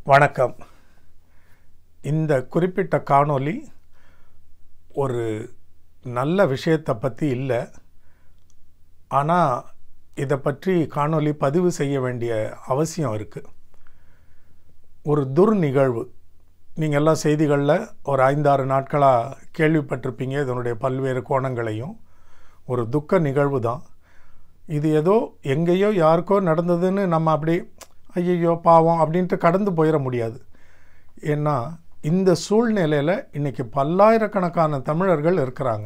வணக்கம் இந்த குறிப்பிட்ட காணொளி ஒரு நல்ல விஷயத்தை பற்றி இல்லை ஆனால் இதை பற்றி காணொளி பதிவு செய்ய வேண்டிய அவசியம் இருக்குது ஒரு துர் நிகழ்வு நீங்கள் எல்லாம் செய்திகளில் ஒரு ஐந்தாறு நாட்களாக கேள்விப்பட்டிருப்பீங்க இதனுடைய பல்வேறு கோணங்களையும் ஒரு துக்க நிகழ்வு தான் இது ஏதோ எங்கேயோ யாருக்கோ நடந்ததுன்னு நம்ம அப்படி ஐயையோ பாவம் அப்படின்ட்டு கடந்து போயிட முடியாது ஏன்னா இந்த சூழ்நிலையில் இன்றைக்கி பல்லாயிரக்கணக்கான தமிழர்கள் இருக்கிறாங்க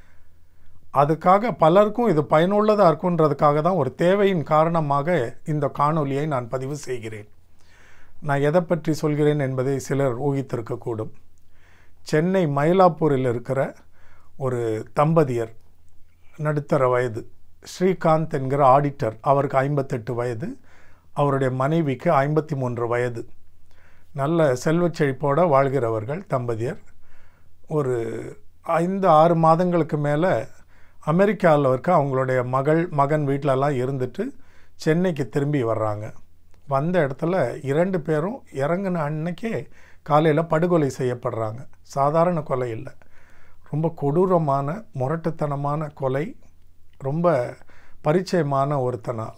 அதுக்காக பலருக்கும் இது பயனுள்ளதாக இருக்குன்றதுக்காக தான் ஒரு தேவையின் காரணமாக இந்த காணொலியை நான் பதிவு செய்கிறேன் நான் எதை பற்றி சொல்கிறேன் என்பதை சிலர் ஊகித்திருக்கக்கூடும் சென்னை மயிலாப்பூரில் இருக்கிற ஒரு தம்பதியர் நடுத்தர வயது ஸ்ரீகாந்த் என்கிற ஆடிட்டர் அவருக்கு ஐம்பத்தெட்டு வயது அவருடைய மனைவிக்கு ஐம்பத்தி மூன்று வயது நல்ல செல்வச் செழிப்போடு வாழ்கிறவர்கள் தம்பதியர் ஒரு ஐந்து ஆறு மாதங்களுக்கு மேலே அமெரிக்காவில் இருக்க அவங்களுடைய மகள் மகன் வீட்டிலலாம் இருந்துட்டு சென்னைக்கு திரும்பி வர்றாங்க வந்த இடத்துல இரண்டு பேரும் இறங்கின அன்னைக்கே காலையில் படுகொலை செய்யப்படுறாங்க சாதாரண கொலை இல்லை ரொம்ப கொடூரமான முரட்டுத்தனமான கொலை ரொம்ப பரிச்சயமான ஒருத்தனால்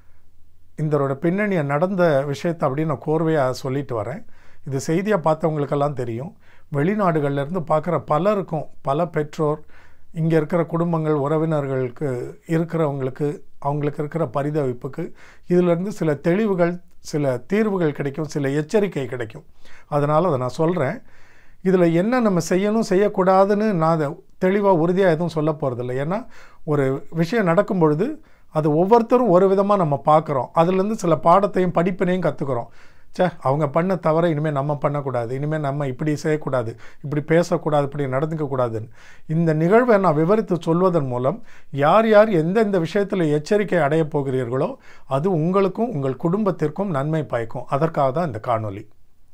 இதனோட பின்னணியை நடந்த விஷயத்தை அப்படி நான் கோர்வையாக சொல்லிட்டு வரேன் இது செய்தியாக பார்த்தவங்களுக்கெல்லாம் தெரியும் வெளிநாடுகள்லேருந்து பார்க்குற பலருக்கும் பல பெற்றோர் இங்கே இருக்கிற குடும்பங்கள் உறவினர்களுக்கு இருக்கிறவங்களுக்கு அவங்களுக்கு இருக்கிற பரிதவிப்புக்கு இதிலிருந்து சில தெளிவுகள் சில தீர்வுகள் கிடைக்கும் சில எச்சரிக்கை கிடைக்கும் அதனால் அதை நான் சொல்கிறேன் இதில் என்ன நம்ம செய்யணும் செய்யக்கூடாதுன்னு நான் அதை தெளிவாக உறுதியாக எதுவும் சொல்ல போகிறதில்ல ஏன்னா ஒரு விஷயம் நடக்கும் பொழுது அது ஒவ்வொருத்தரும் ஒரு விதமாக நம்ம பார்க்குறோம் அதுலேருந்து சில பாடத்தையும் படிப்பினையும் கற்றுக்குறோம் சே அவங்க பண்ண தவிர இனிமேல் நம்ம பண்ணக்கூடாது இனிமேல் நம்ம இப்படி செய்யக்கூடாது இப்படி பேசக்கூடாது இப்படி நடந்துக்கக்கூடாதுன்னு இந்த நிகழ்வை நான் விவரித்து சொல்வதன் மூலம் யார் யார் எந்தெந்த விஷயத்தில் எச்சரிக்கை அடையப் போகிறீர்களோ அது உங்களுக்கும் உங்கள் குடும்பத்திற்கும் நன்மை பயக்கும் அதற்காக தான் இந்த காணொலி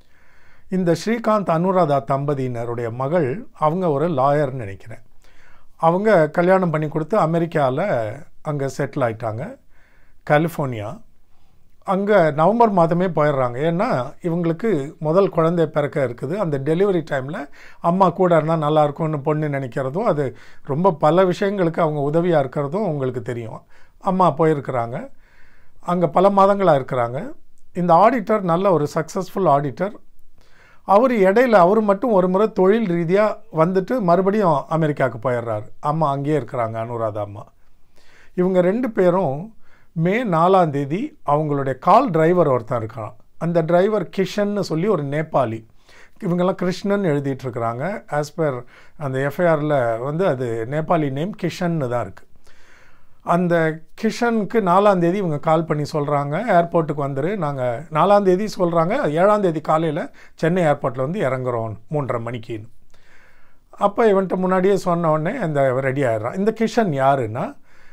இந்த ஸ்ரீகாந்த் அனுராதா தம்பதியினருடைய மகள் அவங்க ஒரு லாயர்னு நினைக்கிறேன் அவங்க கல்யாணம் பண்ணி கொடுத்து அமெரிக்காவில் அங்கே செட்டில் ஆயிட்டாங்க கலிஃபோர்னியா அங்கே நவம்பர் மாதமே போயிடுறாங்க ஏன்னா இவங்களுக்கு முதல் குழந்தை பிறக்க இருக்குது அந்த டெலிவரி டைமில் அம்மா கூட இருந்தால் நல்லாயிருக்கும்னு பொண்ணு நினைக்கிறதும் அது ரொம்ப பல விஷயங்களுக்கு அவங்க உதவியாக இருக்கிறதும் உங்களுக்கு தெரியும் அம்மா போயிருக்கிறாங்க அங்கே பல மாதங்களாக இருக்கிறாங்க இந்த ஆடிட்டர் நல்ல ஒரு சக்ஸஸ்ஃபுல் ஆடிட்டர் அவர் இடையில அவர் மட்டும் ஒரு முறை தொழில் ரீதியாக வந்துட்டு மறுபடியும் அமெரிக்காவுக்கு போயிடுறாரு அம்மா அங்கேயே இருக்கிறாங்க அனுராதா அம்மா இவங்க ரெண்டு பேரும் மே நாலாம் தேதி அவங்களுடைய கால் டிரைவர் ஒருத்தன் இருக்கான் அந்த டிரைவர் கிஷன்னு சொல்லி ஒரு நேபாளி இவங்கெல்லாம் கிருஷ்ணன் எழுதிட்டு இருக்கிறாங்க ஆஸ் பர் அந்த எஃப்ஐஆரில் வந்து அது நேபாளி நேம் கிஷன்னு தான் இருக்குது அந்த கிஷனுக்கு நாலாம் தேதி இவங்க கால் பண்ணி சொல்கிறாங்க ஏர்போர்ட்டுக்கு வந்துரு நாங்கள் நாலாம் தேதி சொல்கிறாங்க ஏழாம் தேதி காலையில் சென்னை ஏர்போர்ட்டில் வந்து இறங்குறோம் மூன்றரை மணிக்குன்னு அப்போ இவன்ட்ட முன்னாடியே சொன்ன உடனே அந்த ரெடி ஆயிடுறான் இந்த கிஷன் யாருன்னா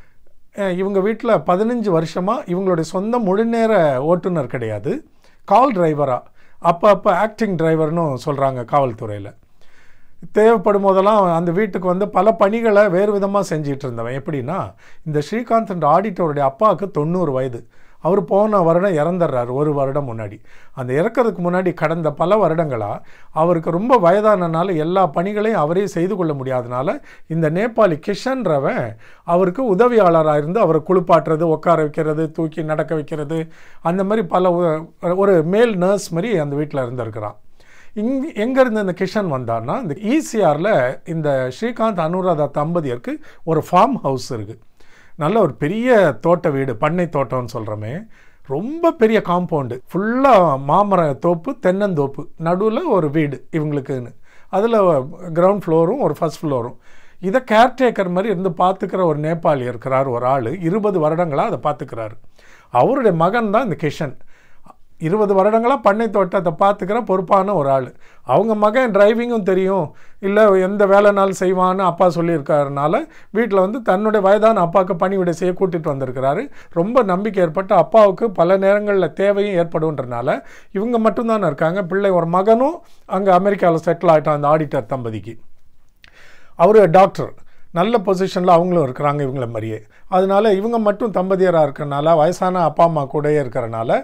இவங்க வீட்டில் பதினஞ்சு வருஷமாக இவங்களுடைய சொந்த முழுநேர ஓட்டுநர் கிடையாது கால் டிரைவராக அப்போ அப்போ ஆக்டிங் டிரைவர்னு சொல்கிறாங்க காவல்துறையில் தேவைப்படும் போதெல்லாம் அந்த வீட்டுக்கு வந்து பல பணிகளை வேறு விதமாக செஞ்சிட்டு இருந்தவன் எப்படின்னா இந்த ஸ்ரீகாந்த் என்ற ஆடிட்டருடைய அப்பாவுக்கு தொண்ணூறு வயது அவர் போன வருடம் இறந்துடுறாரு ஒரு வருடம் முன்னாடி அந்த இறக்கிறதுக்கு முன்னாடி கடந்த பல வருடங்களாக அவருக்கு ரொம்ப வயதானனால எல்லா பணிகளையும் அவரே செய்து கொள்ள முடியாதனால இந்த நேபாளி கிஷன்றவன் அவருக்கு உதவியாளராக இருந்து அவரை குளிப்பாட்டுறது உட்கார வைக்கிறது தூக்கி நடக்க வைக்கிறது அந்த மாதிரி பல ஒரு மேல் நர்ஸ் மாதிரி அந்த வீட்டில் இருந்திருக்கிறான் இங் எங்கேருந்து இந்த கிஷன் வந்தார்னா இந்த ஈசிஆரில் இந்த ஸ்ரீகாந்த் அனுராதா தம்பதியருக்கு ஒரு ஃபார்ம் ஹவுஸ் இருக்குது நல்ல ஒரு பெரிய தோட்ட வீடு பண்ணை தோட்டம்னு சொல்கிறோமே ரொம்ப பெரிய காம்பவுண்டு ஃபுல்லாக மாமர தோப்பு தென்னந்தோப்பு நடுவில் ஒரு வீடு இவங்களுக்குன்னு அதில் கிரவுண்ட் ஃப்ளோரும் ஒரு ஃபஸ்ட் ஃப்ளோரும் இதை கேர்டேக்கர் மாதிரி இருந்து பார்த்துக்கிற ஒரு நேபாளி இருக்கிறார் ஒரு ஆள் இருபது வருடங்களாக அதை பார்த்துக்கிறாரு அவருடைய மகன் தான் இந்த கிஷன் இருபது வருடங்களாக பண்ணை தோட்டத்தை பார்த்துக்கிற பொறுப்பான ஒரு ஆள் அவங்க மகன் டிரைவிங்கும் தெரியும் இல்லை எந்த வேலைனாலும் செய்வான்னு அப்பா சொல்லியிருக்காருனால வீட்டில் வந்து தன்னுடைய வயதான அப்பாவுக்கு பணிவிடை செய்ய கூட்டிகிட்டு வந்திருக்கிறாரு ரொம்ப நம்பிக்கை ஏற்பட்டு அப்பாவுக்கு பல நேரங்களில் தேவையும் ஏற்படுன்றனால இவங்க மட்டும்தானே இருக்காங்க பிள்ளை ஒரு மகனும் அங்கே அமெரிக்காவில் செட்டில் ஆகிட்டான் அந்த ஆடிட்டர் தம்பதிக்கு அவர் டாக்டர் நல்ல பொசிஷனில் அவங்களும் இருக்கிறாங்க இவங்கள மாதிரியே அதனால இவங்க மட்டும் தம்பதியராக இருக்கிறனால வயசான அப்பா அம்மா கூடயே இருக்கிறனால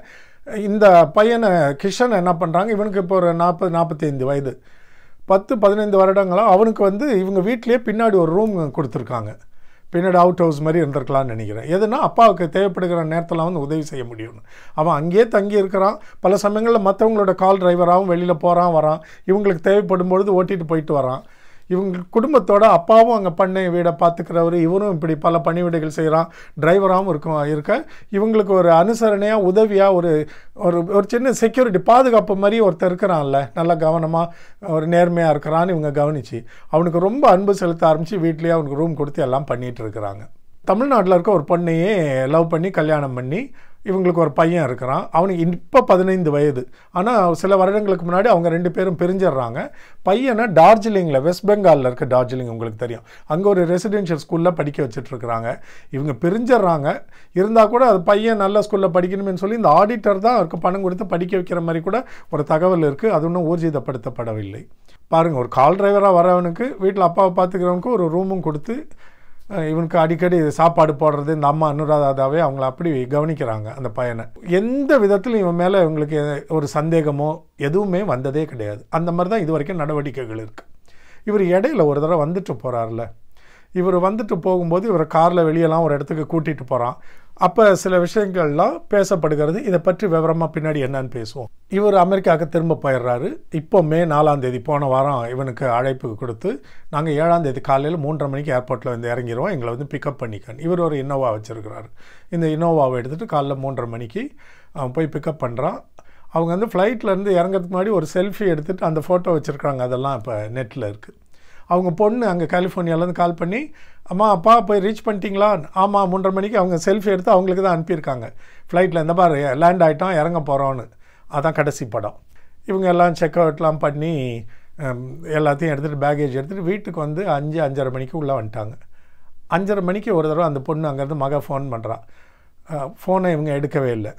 இந்த பையனை கிஷன் என்ன பண்ணுறாங்க இவனுக்கு இப்போ ஒரு நாற்பது நாற்பத்தைந்து வயது பத்து பதினைந்து வருடங்களாக அவனுக்கு வந்து இவங்க வீட்லேயே பின்னாடி ஒரு ரூம் கொடுத்துருக்காங்க பின்னாடி அவுட் ஹவுஸ் மாதிரி இருந்திருக்கலாம்னு நினைக்கிறேன் எதுனா அப்பாவுக்கு தேவைப்படுகிற நேரத்தில் வந்து உதவி செய்ய முடியும்னு அவன் அங்கேயே தங்கி இருக்கிறான் பல சமயங்களில் மற்றவங்களோட கால் டிரைவராகவும் வெளியில் போகிறான் வரான் இவங்களுக்கு தேவைப்படும் பொழுது ஓட்டிட்டு போயிட்டு வரான் இவங்க குடும்பத்தோட அப்பாவும் அங்கே பண்ணை வீடை பார்த்துக்கிறவர் இவரும் இப்படி பல பணிவிடைகள் செய்கிறான் டிரைவராகவும் இருக்கும் இருக்க இவங்களுக்கு ஒரு அனுசரணையாக உதவியாக ஒரு ஒரு ஒரு சின்ன செக்யூரிட்டி பாதுகாப்பு மாதிரி ஒருத்தர் இருக்கிறான்ல நல்லா கவனமாக ஒரு நேர்மையாக இருக்கிறான்னு இவங்க கவனிச்சு அவனுக்கு ரொம்ப அன்பு செலுத்த ஆரம்பித்து வீட்லேயே அவனுக்கு ரூம் கொடுத்து எல்லாம் பண்ணிகிட்டு இருக்கிறாங்க தமிழ்நாட்டில் இருக்க ஒரு பொண்ணையே லவ் பண்ணி கல்யாணம் பண்ணி இவங்களுக்கு ஒரு பையன் இருக்கிறான் அவனுக்கு இப்போ பதினைந்து வயது ஆனால் சில வருடங்களுக்கு முன்னாடி அவங்க ரெண்டு பேரும் பிரிஞ்சிடுறாங்க பையனை டார்ஜிலிங்கில் வெஸ்ட் பெங்காலில் இருக்க டார்ஜிலிங் உங்களுக்கு தெரியும் அங்கே ஒரு ரெசிடென்ஷியல் ஸ்கூலில் படிக்க வச்சுட்ருக்குறாங்க இவங்க பிரிஞ்சிடுறாங்க இருந்தால் கூட அது பையன் நல்ல ஸ்கூலில் படிக்கணும்னு சொல்லி இந்த ஆடிட்டர் தான் அவருக்கு பணம் கொடுத்து படிக்க வைக்கிற மாதிரி கூட ஒரு தகவல் இருக்குது அது இன்னும் ஊர்ஜிதப்படுத்தப்படவில்லை பாருங்கள் ஒரு கால் டிரைவராக வரவனுக்கு வீட்டில் அப்பாவை பார்த்துக்கிறவனுக்கு ஒரு ரூமும் கொடுத்து இவனுக்கு அடிக்கடி சாப்பாடு போடுறது இந்த அம்மா அனுராதாவே அவங்கள அப்படி கவனிக்கிறாங்க அந்த பையனை எந்த விதத்திலும் இவன் மேலே இவங்களுக்கு ஒரு சந்தேகமோ எதுவுமே வந்ததே கிடையாது அந்த மாதிரி தான் இது வரைக்கும் நடவடிக்கைகள் இருக்குது இவர் இடையில ஒரு தடவை வந்துட்டு போகிறார்ல இவர் வந்துட்டு போகும்போது இவரை காரில் வெளியெல்லாம் ஒரு இடத்துக்கு கூட்டிகிட்டு போகிறான் அப்போ சில விஷயங்கள்லாம் பேசப்படுகிறது இதை பற்றி விவரமாக பின்னாடி என்னன்னு பேசுவோம் இவர் அமெரிக்காவுக்கு திரும்ப போயிடுறாரு இப்போ மே நாலாம் தேதி போன வாரம் இவனுக்கு அழைப்பு கொடுத்து நாங்கள் ஏழாம் தேதி காலையில் மூன்றரை மணிக்கு ஏர்போர்ட்டில் வந்து இறங்கிடுவோம் எங்களை வந்து பிக்கப் பண்ணிக்கணும் இவர் ஒரு இன்னோவா வச்சுருக்கிறாரு இந்த இன்னோவாவை எடுத்துகிட்டு காலைல மூன்றரை மணிக்கு போய் பிக்கப் பண்ணுறான் அவங்க வந்து ஃப்ளைட்லேருந்து இறங்கிறதுக்கு முன்னாடி ஒரு செல்ஃபி எடுத்துகிட்டு அந்த ஃபோட்டோ வச்சுருக்காங்க அதெல்லாம் இப்போ நெட்டில் இருக்குது அவங்க பொண்ணு அங்கே கலிஃபோர்னியாவிலேருந்து கால் பண்ணி அம்மா அப்பா போய் ரீச் பண்ணிட்டீங்களா ஆமாம் மூன்றரை மணிக்கு அவங்க செல்ஃபி எடுத்து அவங்களுக்கு தான் அனுப்பியிருக்காங்க ஃப்ளைட்டில் இந்த பாரு லேண்ட் ஆகிட்டோம் இறங்க போகிறோன்னு அதான் கடைசி படம் இவங்க எல்லாம் செக் அவுட்லாம் பண்ணி எல்லாத்தையும் எடுத்துகிட்டு பேகேஜ் எடுத்துகிட்டு வீட்டுக்கு வந்து அஞ்சு அஞ்சரை மணிக்கு உள்ளே வந்துட்டாங்க அஞ்சரை மணிக்கு ஒரு தடவை அந்த பொண்ணு அங்கேருந்து மக ஃபோன் பண்ணுறான் ஃபோனை இவங்க எடுக்கவே இல்லை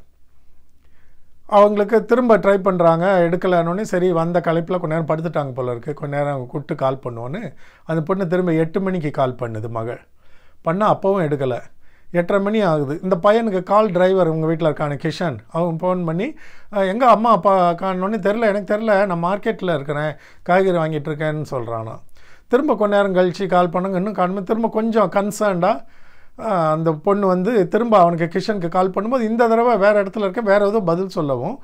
அவங்களுக்கு திரும்ப ட்ரை பண்ணுறாங்க எடுக்கலன்னொன்னே சரி வந்த கலைப்பில் கொஞ்ச நேரம் படுத்துட்டாங்க போல இருக்குது கொஞ்ச நேரம் கூப்பிட்டு கால் பண்ணுவோன்னு அந்த பொண்ணு திரும்ப எட்டு மணிக்கு கால் பண்ணுது மகள் பண்ணால் அப்போவும் எடுக்கலை எட்டரை மணி ஆகுது இந்த பையனுக்கு கால் டிரைவர் உங்கள் வீட்டில் இருக்கான கிஷன் அவன் ஃபோன் பண்ணி எங்கள் அம்மா அப்பா காணோன்னே தெரில எனக்கு தெரில நான் மார்க்கெட்டில் இருக்கிறேன் காய்கறி வாங்கிட்டு இருக்கேன்னு சொல்கிறானா திரும்ப கொஞ்ச நேரம் கழித்து கால் பண்ணுங்க இன்னும் காணுமே திரும்ப கொஞ்சம் கன்சர்ன்டாக அந்த பொண்ணு வந்து திரும்ப அவனுக்கு கிஷனுக்கு கால் பண்ணும்போது இந்த தடவை வேறு இடத்துல இருக்க வேறு ஏதோ பதில் சொல்லவும்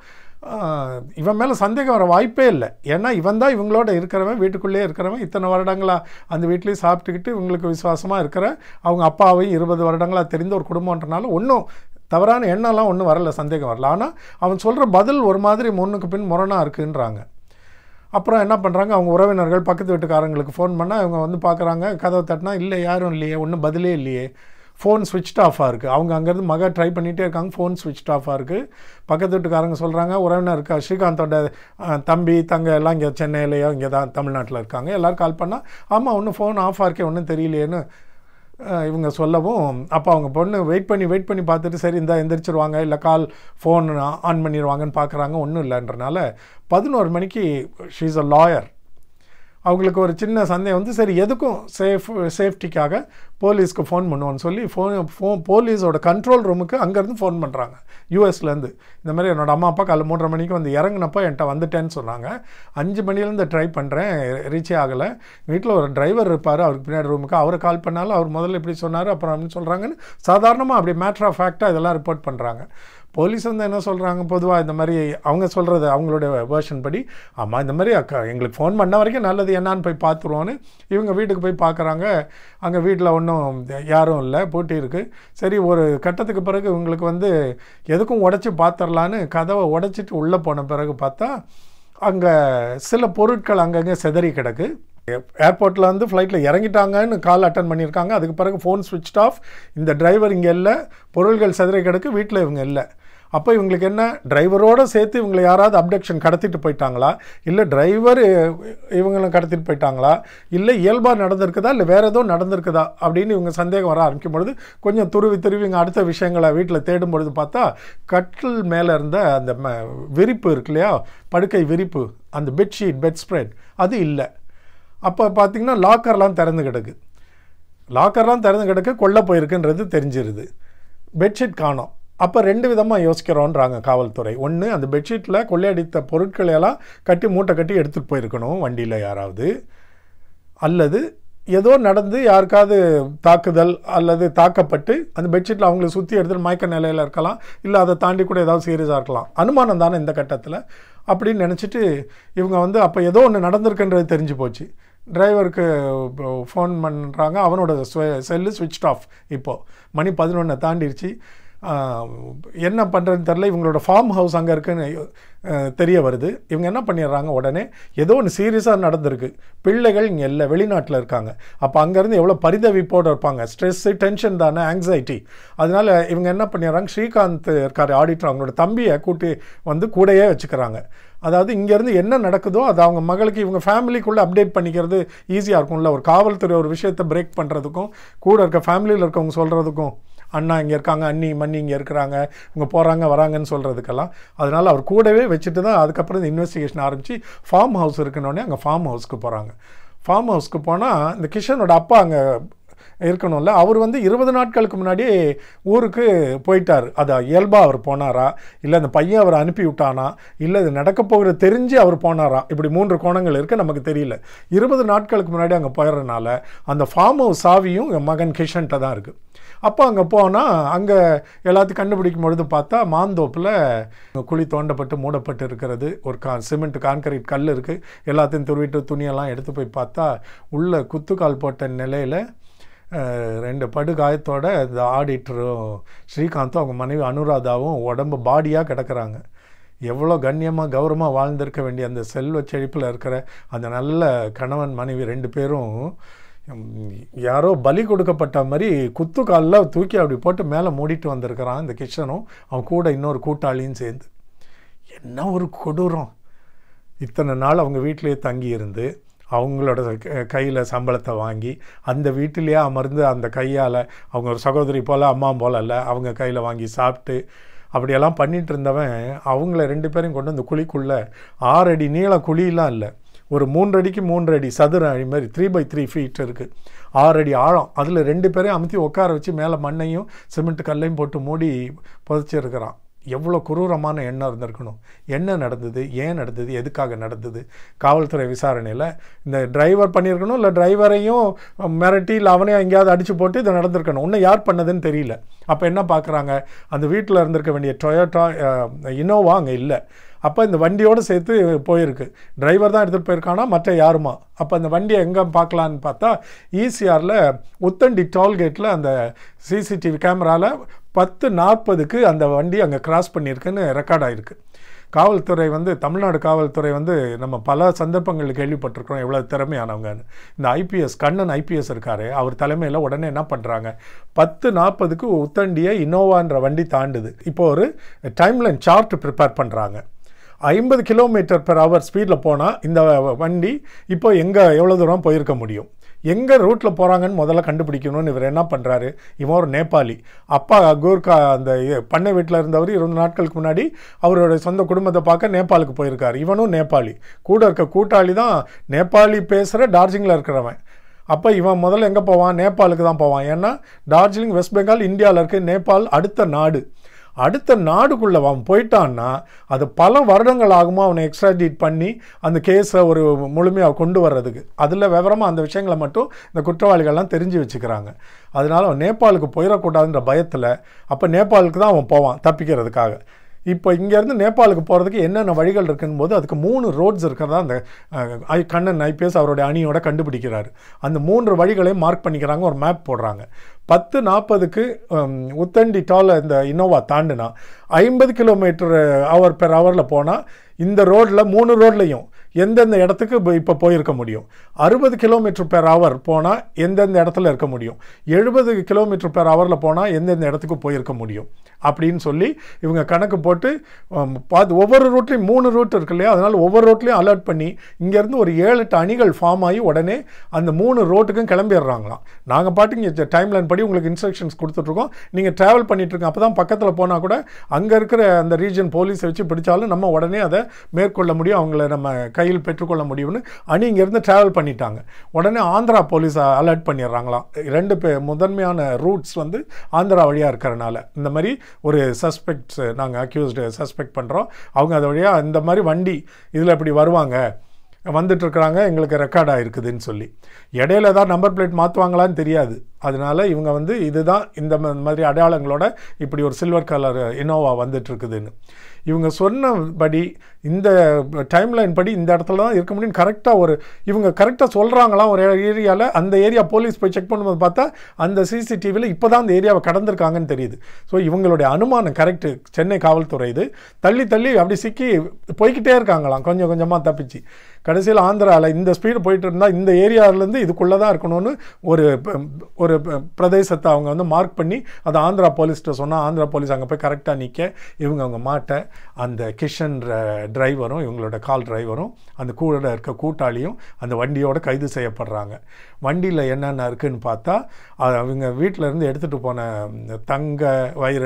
இவன் மேலே சந்தேகம் வர வாய்ப்பே இல்லை ஏன்னா இவன் தான் இவங்களோட இருக்கிறவன் வீட்டுக்குள்ளேயே இருக்கிறவன் இத்தனை வருடங்களாக அந்த வீட்லேயும் சாப்பிட்டுக்கிட்டு இவங்களுக்கு விசுவாசமாக இருக்கிற அவங்க அப்பாவையும் இருபது வருடங்களாக தெரிந்த ஒரு குடும்பன்றனால ஒன்றும் தவறான எண்ணம்லாம் ஒன்றும் வரல சந்தேகம் வரல ஆனால் அவன் சொல்கிற பதில் ஒரு மாதிரி முன்னுக்கு பின் முரணாக இருக்குன்றாங்க அப்புறம் என்ன பண்ணுறாங்க அவங்க உறவினர்கள் பக்கத்து வீட்டுக்காரங்களுக்கு ஃபோன் பண்ணால் அவங்க வந்து பார்க்குறாங்க கதவை தட்டினா இல்லை யாரும் இல்லையே ஒன்றும் பதிலே இல்லையே ஃபோன் ஸ்விட்ச் ஆஃபாக இருக்குது அவங்க அங்கேருந்து மக ட்ரை பண்ணிகிட்டே இருக்காங்க ஃபோன் ஸ்விட்ச் ஆஃபாக இருக்குது பக்கத்து வீட்டுக்காரங்க சொல்கிறாங்க உறவினர் இருக்கா ஸ்ரீகாந்தோட தம்பி தங்க எல்லாம் இங்கே சென்னையிலையோ இங்கே தான் தமிழ்நாட்டில் இருக்காங்க எல்லோரும் கால் பண்ணால் ஆமாம் ஒன்றும் ஃபோன் ஆஃபாக இருக்கே ஒன்றும் தெரியலையேன்னு இவங்க சொல்லவும் அப்போ அவங்க பொண்ணு வெயிட் பண்ணி வெயிட் பண்ணி பார்த்துட்டு சரி இந்த எந்திரிச்சிருவாங்க இல்லை கால் ஃபோன் ஆன் பண்ணிடுவாங்கன்னு பார்க்குறாங்க ஒன்றும் இல்லைன்றனால பதினோரு மணிக்கு ஷீஸ் அ லாயர் அவங்களுக்கு ஒரு சின்ன சந்தேகம் வந்து சரி எதுக்கும் சேஃப் சேஃப்டிக்காக போலீஸ்க்கு ஃபோன் பண்ணுவோன்னு சொல்லி ஃபோன் ஃபோன் போலீஸோட கண்ட்ரோல் ரூமுக்கு அங்கேருந்து ஃபோன் பண்ணுறாங்க யூஎஸ்லேருந்து இந்த மாதிரி என்னோடய அம்மா அப்பா காலை மூன்றரை மணிக்கு வந்து இறங்கினப்போ என்கிட்ட வந்துட்டேன்னு சொன்னாங்க அஞ்சு மணிலேருந்து ட்ரை பண்ணுறேன் ரீச்சே ஆகலை வீட்டில் ஒரு டிரைவர் இருப்பார் அவருக்கு பின்னாடி ரூமுக்கு அவரை கால் பண்ணாலும் அவர் முதல்ல இப்படி சொன்னார் அப்புறம் அப்படின்னு சொல்கிறாங்கன்னு சாதாரணமாக அப்படி மேட்ரு ஆஃப் ஃபேக்டாக இதெல்லாம் ரிப்போர்ட் பண்ணுறாங்க போலீஸ் வந்து என்ன சொல்கிறாங்க பொதுவாக இந்த மாதிரி அவங்க சொல்கிறது அவங்களுடைய வேர்ஷன் படி ஆமாம் இந்த மாதிரி அக்கா எங்களுக்கு ஃபோன் பண்ண வரைக்கும் நல்லது என்னான்னு போய் பார்த்துருவோன்னு இவங்க வீட்டுக்கு போய் பார்க்குறாங்க அங்கே வீட்டில் ஒன்றும் யாரும் இல்லை போட்டி இருக்குது சரி ஒரு கட்டத்துக்கு பிறகு இவங்களுக்கு வந்து எதுக்கும் உடச்சி பார்த்துடலான்னு கதவை உடச்சிட்டு உள்ளே போன பிறகு பார்த்தா அங்கே சில பொருட்கள் அங்கங்கே செதறி கிடக்கு ஏர்போர்ட்டில் வந்து ஃப்ளைட்டில் இறங்கிட்டாங்கன்னு கால் அட்டன் பண்ணியிருக்காங்க அதுக்கு பிறகு ஃபோன் ஸ்விட்ச் ஆஃப் இந்த டிரைவர் இங்கே இல்லை பொருள்கள் செதறி கிடக்கு வீட்டில் இவங்க இல்லை அப்போ இவங்களுக்கு என்ன டிரைவரோடு சேர்த்து இவங்களை யாராவது அப்டக்ஷன் கடத்திட்டு போயிட்டாங்களா இல்லை டிரைவர் இவங்களும் கடத்திட்டு போயிட்டாங்களா இல்லை இயல்பாக நடந்திருக்குதா இல்லை வேறு ஏதோ நடந்திருக்குதா அப்படின்னு இவங்க சந்தேகம் வர ஆரம்பிக்கும் பொழுது கொஞ்சம் துருவி துருவி இங்கே அடுத்த விஷயங்களை வீட்டில் தேடும் பொழுது பார்த்தா கட்டில் மேலே இருந்த அந்த விரிப்பு இருக்கு இல்லையா படுக்கை விரிப்பு அந்த பெட்ஷீட் பெட் ஸ்ப்ரெட் அது இல்லை அப்போ பார்த்திங்கன்னா லாக்கர்லாம் திறந்து கிடக்கு லாக்கர்லாம் திறந்து கிடக்கு கொல்ல போயிருக்குன்றது தெரிஞ்சிருது பெட்ஷீட் காணோம் அப்போ ரெண்டு விதமாக யோசிக்கிறோன்றாங்க காவல்துறை ஒன்று அந்த பெட்ஷீட்டில் கொள்ளையடித்த பொருட்களை எல்லாம் கட்டி மூட்டை கட்டி எடுத்துகிட்டு போயிருக்கணும் வண்டியில் யாராவது அல்லது ஏதோ நடந்து யாருக்காவது தாக்குதல் அல்லது தாக்கப்பட்டு அந்த பெட்ஷீட்டில் அவங்களை சுற்றி எடுத்துட்டு மயக்க நிலையில் இருக்கலாம் இல்லை அதை தாண்டி கூட ஏதாவது சீரியஸாக இருக்கலாம் அனுமானம் தானே இந்த கட்டத்தில் அப்படின்னு நினச்சிட்டு இவங்க வந்து அப்போ ஏதோ ஒன்று நடந்திருக்குன்றது தெரிஞ்சு போச்சு டிரைவருக்கு ஃபோன் பண்ணுறாங்க அவனோட செல்லு ஸ்விட்ச் ஆஃப் இப்போது மணி பதினொன்றை தாண்டிடுச்சு ஆஹ், என்ன பண்ணுறதுன்னு தெரில இவங்களோட ஃபார்ம் ஹவுஸ் அங்கே இருக்குன்னு அஹ், தெரிய வருது இவங்க என்ன பண்ணிடுறாங்க உடனே ஏதோ ஒன்று சீரியஸாக நடந்திருக்கு பிள்ளைகள் இங்கே இல்லை வெளிநாட்டில் இருக்காங்க அப்போ அங்கேருந்து எவ்வளோ பரிதவிப்போடு இருப்பாங்க ஸ்ட்ரெஸ்ஸு டென்ஷன் தானே ஆங்ஸைட்டி அதனால இவங்க என்ன பண்ணிடுறாங்க ஸ்ரீகாந்த் இருக்கார் ஆடிட்டர் அவங்களோட தம்பியை கூட்டி வந்து கூடயே வச்சுக்கிறாங்க அதாவது இங்கேருந்து என்ன நடக்குதோ அது அவங்க மகளுக்கு இவங்க ஃபேமிலிக்குள்ளே அப்டேட் பண்ணிக்கிறது ஈஸியாக இருக்கும்ல ஒரு காவல்துறை ஒரு விஷயத்தை பிரேக் பண்ணுறதுக்கும் கூட இருக்க ஃபேமிலியில் இருக்கவங்க சொல்கிறதுக்கும் அண்ணா இங்கே இருக்காங்க அண்ணி மண்ணி இங்கே இருக்கிறாங்க இவங்க போகிறாங்க வராங்கன்னு சொல்கிறதுக்கெல்லாம் அதனால் அவர் கூடவே வச்சுட்டு தான் அதுக்கப்புறம் இந்த இன்வெஸ்டிகேஷன் ஆரம்பித்து ஃபார்ம் ஹவுஸ் இருக்குன்னொடனே அங்கே ஃபார்ம் ஹவுஸ்க்கு போகிறாங்க ஃபார்ம் ஹவுஸ்க்கு போனால் இந்த கிஷனோட அப்பா அங்கே இருக்கணும்ல அவர் வந்து இருபது நாட்களுக்கு முன்னாடி ஊருக்கு போயிட்டார் அது இயல்பாக அவர் போனாரா இல்லை அந்த பையன் அவர் அனுப்பி விட்டானா இல்லை இது நடக்க போகிற தெரிஞ்சு அவர் போனாரா இப்படி மூன்று கோணங்கள் இருக்குது நமக்கு தெரியல இருபது நாட்களுக்கு முன்னாடி அங்கே போயிடுறதுனால அந்த ஃபார்ம் ஹவுஸ் சாவியும் என் மகன் கிஷன்ட்ட தான் இருக்குது அப்போ அங்கே போனால் அங்கே எல்லாத்தையும் கண்டுபிடிக்கும் பொழுது பார்த்தா மாந்தோப்பில் குழி தோண்டப்பட்டு மூடப்பட்டு இருக்கிறது ஒரு கா சிமெண்ட் கான்கிரீட் கல் இருக்குது எல்லாத்தையும் துருவிட்டு துணியெல்லாம் எடுத்து போய் பார்த்தா உள்ள குத்துக்கால் போட்ட நிலையில் அஹ், ரெண்டு படுகாயத்தோட இந்த ஆடிட்டரும் ஸ்ரீகாந்தும் அவங்க மனைவி அனுராதாவும் உடம்பு பாடியாக கிடக்குறாங்க எவ்வளோ கண்ணியமாக கௌரவமாக வாழ்ந்திருக்க வேண்டிய அந்த செல்வ செழிப்பில் இருக்கிற அந்த நல்ல கணவன் மனைவி ரெண்டு பேரும் உம், யாரோ பலி கொடுக்கப்பட்ட மாதிரி குத்து காலில் தூக்கி அப்படி போட்டு மேலே மூடிட்டு வந்திருக்கிறான் இந்த கிஷனும் அவன் கூட இன்னொரு கூட்டாளியும் சேர்ந்து என்ன ஒரு கொடூரம் இத்தனை நாள் அவங்க வீட்டிலேயே தங்கி இருந்து அவங்களோட கையில் சம்பளத்தை வாங்கி அந்த வீட்டிலேயே அமர்ந்து அந்த கையால் அவங்க ஒரு சகோதரி போல் அம்மா போல இல்லை அவங்க கையில் வாங்கி சாப்பிட்டு அப்படியெல்லாம் பண்ணிட்டு இருந்தவன் அவங்கள ரெண்டு பேரையும் கொண்டு வந்து குழிக்குள்ளே ஆறு அடி நீள குழியெலாம் இல்லை ஒரு மூன்று அடிக்கு மூன்று அடி சதுர அடி மாதிரி த்ரீ பை த்ரீ ஃபீட் இருக்குது ஆறு அடி ஆழம் அதில் ரெண்டு பேரையும் அமுத்தி உட்கார வச்சு மேலே மண்ணையும் சிமெண்ட் கல்லையும் போட்டு மூடி புதைச்சிருக்கிறான் எவ்வளோ குரூரமான எண்ணம் இருந்திருக்கணும் என்ன நடந்தது ஏன் நடந்தது எதுக்காக நடந்தது காவல்துறை விசாரணையில் இந்த டிரைவர் பண்ணியிருக்கணும் இல்லை டிரைவரையும் மிரட்டி இல்லை அவனையும் எங்கேயாவது அடித்து போட்டு இது நடந்திருக்கணும் இன்னும் யார் பண்ணதுன்னு தெரியல அப்போ என்ன பார்க்குறாங்க அந்த வீட்டில் இருந்திருக்க வேண்டிய டொயோட்டா இனோவா அங்கே இல்லை அப்போ இந்த வண்டியோடு சேர்த்து போயிருக்கு டிரைவர் தான் எடுத்துகிட்டு போயிருக்கானா மற்ற யாருமா அப்போ அந்த வண்டியை எங்கே பார்க்கலான்னு பார்த்தா ஈசிஆரில் உத்தண்டி டோல்கேட்டில் அந்த சிசிடிவி கேமராவில் பத்து நாற்பதுக்கு அந்த வண்டி அங்கே கிராஸ் பண்ணியிருக்குன்னு ரெக்கார்ட் ஆகிருக்கு காவல்துறை வந்து தமிழ்நாடு காவல்துறை வந்து நம்ம பல சந்தர்ப்பங்களில் கேள்விப்பட்டிருக்கிறோம் எவ்வளோ திறமையானவங்கன்னு இந்த ஐபிஎஸ் கண்ணன் ஐபிஎஸ் இருக்காரு அவர் தலைமையில் உடனே என்ன பண்ணுறாங்க பத்து நாற்பதுக்கு உத்தண்டிய இனோவான்ற வண்டி தாண்டுது இப்போ ஒரு டைம்லைன் சார்ட் ப்ரிப்பேர் பண்ணுறாங்க ஐம்பது கிலோமீட்டர் பெர் ஹவர் ஸ்பீடில் போனால் இந்த வண்டி இப்போ எங்கே எவ்வளோ தூரம் போயிருக்க முடியும் எங்கே ரூட்டில் போகிறாங்கன்னு முதல்ல கண்டுபிடிக்கணும்னு இவர் என்ன பண்ணுறாரு இவன் ஒரு நேபாளி அப்பா கூர்கா அந்த இ- பண்ணை வீட்டில் இருந்தவர் இருபது நாட்களுக்கு முன்னாடி அவரோட சொந்த குடும்பத்தை பார்க்க நேபாளுக்கு போயிருக்காரு இவனும் நேபாளி கூட இருக்க கூட்டாளி தான் நேபாளி பேசுகிற டார்ஜிலிங்கில் இருக்கிறவன் அப்போ இவன் முதல்ல எங்கே போவான் நேபாளுக்கு தான் போவான் ஏன்னா டார்ஜிலிங் வெஸ்ட் பெங்கால் இந்தியாவில் இருக்குது நேபாள் அடுத்த நாடு அடுத்த நாடுக்குள்ளே அவன் போயிட்டான்னா அது பல வருடங்கள் ஆகுமா அவனை எக்ஸ்ட்ராடிட் பண்ணி அந்த கேஸை ஒரு முழுமையாக கொண்டு வர்றதுக்கு அதில் விவரமாக அந்த விஷயங்களை மட்டும் இந்த குற்றவாளிகள்லாம் தெரிஞ்சு வச்சுக்கிறாங்க அதனால அவன் நேபாளுக்கு போயிடக்கூடாதுன்ற பயத்தில் அப்போ நேபாளுக்கு தான் அவன் போவான் தப்பிக்கிறதுக்காக இப்போ இங்கேருந்து நேபாளுக்கு போகிறதுக்கு என்னென்ன வழிகள் இருக்குன்னு போது அதுக்கு மூணு ரோட்ஸ் இருக்கிறதா அந்த அஹ், ஐ கண்ணன் ஐபிஎஸ் அவருடைய அணியோட கண்டுபிடிக்கிறாரு அந்த மூன்று வழிகளையும் மார்க் பண்ணிக்கிறாங்க ஒரு மேப் போடுறாங்க பத்து நாற்பதுக்கு உத்தண்டி டால் இந்த இனோவா தாண்டுனா ஐம்பது கிலோமீட்டர் ஹவர் பெர் ஹவரில் போனால் இந்த ரோட்டில் மூணு ரோட்லையும் எந்தெந்த இடத்துக்கு இப்போ இப்போ போயிருக்க முடியும் அறுபது கிலோமீட்டர் பெர் ஹவர் போனால் எந்தெந்த இடத்துல இருக்க முடியும் எழுபது கிலோமீட்டர் பெர் ஹவரில் போனால் எந்தெந்த இடத்துக்கு போயிருக்க முடியும் அப்படின்னு சொல்லி இவங்க கணக்கு போட்டு உம், பார்த்து ஒவ்வொரு ரூட்லையும் மூணு ரூட் இருக்கு இல்லையா அதனால் ஒவ்வொரு ரூட்லையும் அலர்ட் பண்ணி இங்கேருந்து ஒரு ஏழு எட்டு அணிகள் ஃபார்ம் ஆகி உடனே அந்த மூணு ரோட்டுக்கும் கிளம்பிடுறாங்களாம் நாங்கள் பாட்டு இங்கே டைம் லைன் படி உங்களுக்கு இன்ஸ்ட்ரக்ஷன்ஸ் கொடுத்துட்ருக்கோம் நீங்கள் ட்ராவல் பண்ணிட்டுருங்க அப்போ தான் பக்கத்தில் போனால் கூட அங்கே இருக்கிற அந்த ரீஜன் போலீஸை வச்சு பிடிச்சாலும் நம்ம உடனே அதை மேற்கொள்ள முடியும் அவங்கள நம்ம கையில் பெற்றுக்கொள்ள முடியும்னு அணி இங்கேருந்து ட்ராவல் பண்ணிட்டாங்க உடனே ஆந்திரா போலீஸ் அலர்ட் பண்ணிடுறாங்களாம் ரெண்டு பே முதன்மையான ரூட்ஸ் வந்து ஆந்திரா வழியாக இருக்கிறனால இந்த மாதிரி ஒரு சஸ்பெக்ட்ஸ் நாங்கள் அக்யூஸ்டு சஸ்பெக்ட் பண்ணுறோம் அவங்க அது வழியாக இந்த மாதிரி வண்டி இதில் இப்படி வருவாங்க வந்துட்டு இருக்கிறாங்க எங்களுக்கு ரெக்கார்ட் ஆயிருக்குதுன்னு சொல்லி இடையில தான் நம்பர் பிளேட் மாற்றுவாங்களான்னு தெரியாது அதனால இவங்க வந்து இதுதான் இந்த ம- மாதிரி அடையாளங்களோட இப்படி ஒரு சில்வர் கலர் இனோவா வந்துட்டு இருக்குதுன்னு இவங்க சொன்னபடி இந்த டைம்லைன் படி இந்த இடத்துல தான் இருக்க முடியும் கரெக்டாக ஒரு இவங்க கரெக்டாக சொல்கிறாங்களாம் ஒரு ஏரியாவில் அந்த ஏரியா போலீஸ் போய் செக் பண்ணும்போது பார்த்தா அந்த சிசிடிவியில் இப்போ தான் அந்த ஏரியாவை கடந்திருக்காங்கன்னு தெரியுது ஸோ இவங்களுடைய அனுமானம் கரெக்டு சென்னை காவல்துறை இது தள்ளி தள்ளி அப்படி சிக்கி போய்க்கிட்டே இருக்காங்களாம் கொஞ்சம் கொஞ்சமாக தப்பிச்சு கடைசியில் ஆந்திராவில் இந்த ஸ்பீடு போயிட்டு இருந்தால் இந்த ஏரியாவிலேருந்து இதுக்குள்ளே தான் இருக்கணும்னு ஒரு ப- ஒரு ப- பிரதேசத்தை அவங்க வந்து மார்க் பண்ணி அதை ஆந்திரா போலீஸ்கிட்ட சொன்னால் ஆந்திரா போலீஸ் அங்கே போய் கரெக்டாக நிற்க இவங்க அவங்க மாட்ட அந்த கிஷன் டிரைவரும் இவங்களோட கால் டிரைவரும் அந்த கூட இருக்க கூட்டாளியும் அந்த வண்டியோட கைது செய்யப்படுறாங்க வண்டியில் என்னென்ன இருக்குன்னு பார்த்தா அது அவங்க வீட்டில் இருந்து எடுத்துகிட்டு போன இந்த தங்க வைர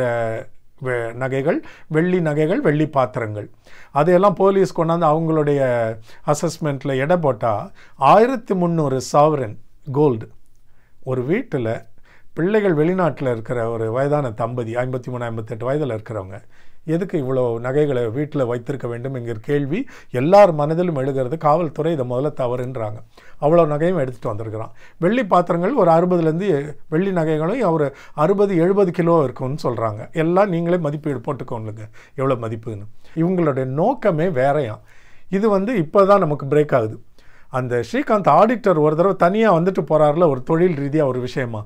வெ- நகைகள் வெள்ளி நகைகள் வெள்ளி பாத்திரங்கள் அதையெல்லாம் போலீஸ் கொண்டாந்து அவங்களுடைய அசஸ்மெண்ட்டில் எடை போட்டால் ஆயிரத்தி முந்நூறு சாவரன் கோல்டு ஒரு வீட்டில் பிள்ளைகள் வெளிநாட்டில் இருக்கிற ஒரு வயதான தம்பதி ஐம்பத்தி மூணு ஐம்பத்தெட்டு வயதில் இருக்கிறவங்க எதுக்கு இவ்வளோ நகைகளை வீட்டில் வைத்திருக்க வேண்டும் என்கிற கேள்வி எல்லார் மனதிலும் எழுகிறது காவல்துறை இதை முதல்ல தவறுன்றாங்க அவ்வளோ நகையும் எடுத்துகிட்டு வந்திருக்கிறான் வெள்ளி பாத்திரங்கள் ஒரு அறுபதுலேருந்து வெள்ளி நகைகளும் ஒரு அறுபது எழுபது கிலோ இருக்கும்னு சொல்கிறாங்க எல்லாம் நீங்களே மதிப்பீடு போட்டுக்கோங்க எவ்வளோ மதிப்புன்னு இவங்களுடைய நோக்கமே வேறையாம் இது வந்து இப்போ தான் நமக்கு பிரேக் ஆகுது அந்த ஸ்ரீகாந்த் ஆடிட்டர் ஒரு தடவை தனியாக வந்துட்டு போகிறாருல ஒரு தொழில் ரீதியாக ஒரு விஷயமா